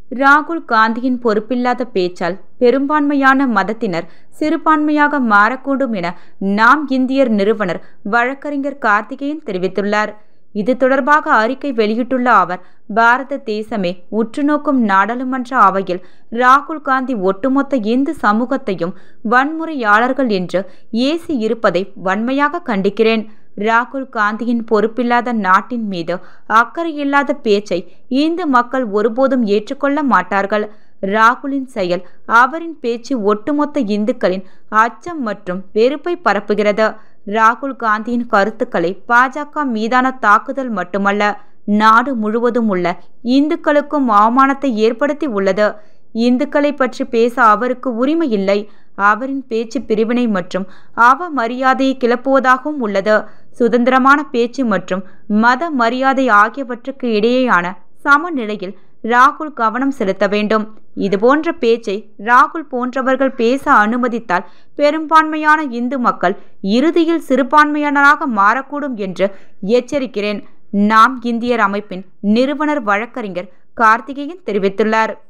ராகுல் காந்தியின் பொறுப்பில்லாத பேச்சால் பெரும்பான்மையான மதத்தினர் சிறுபான்மையாக மாறக்கூடும் என நாம் இந்தியர் நிறுவனர் வழக்கறிஞர் கார்த்திகேயன் தெரிவித்துள்ளார் இது தொடர்பாக அறிக்கை வெளியிட்டுள்ள அவர் பாரத தேசமே உற்றுநோக்கும் நாடாளுமன்ற அவையில் ராகுல் காந்தி ஒட்டுமொத்த இந்து சமூகத்தையும் வன்முறையாளர்கள் என்று ஏசி இருப்பதை வன்மையாக கண்டிக்கிறேன் ராகுல் காந்தியின் பொறுப்பில்லாத நாட்டின் மீது அக்கறையில்லாத பேச்சை இந்து மக்கள் ஒருபோதும் ஏற்றுக்கொள்ள மாட்டார்கள் ராகுலின் செயல் அவரின் பேச்சு ஒட்டுமொத்த இந்துக்களின் அச்சம் மற்றும் வெறுப்பை பரப்புகிறது ராகுல் காந்தியின் கருத்துக்களை பாஜக மீதான தாக்குதல் மட்டுமல்ல நாடு முழுவதும் உள்ள இந்துக்களுக்கும் அவமானத்தை ஏற்படுத்தி உள்ளது இந்துக்களை பற்றி பேச அவருக்கு உரிமை இல்லை அவரின் பேச்சு பிரிவினை மற்றும் அவமரியாதையை கிளப்புவதாகவும் உள்ளது சுதந்திரமான பேச்சு மற்றும் மத மரியாதை ஆகியவற்றுக்கு இடையேயான சமநிலையில் ராகுல் கவனம் செலுத்த வேண்டும் இதுபோன்ற பேச்சை ராகுல் போன்றவர்கள் பேச அனுமதித்தால் பெரும்பான்மையான இந்து மக்கள் இறுதியில் சிறுபான்மையினராக மாறக்கூடும் என்று எச்சரிக்கிறேன் நாம் இந்தியர் அமைப்பின் நிறுவனர் வழக்கறிஞர் கார்த்திகேயன் தெரிவித்துள்ளார்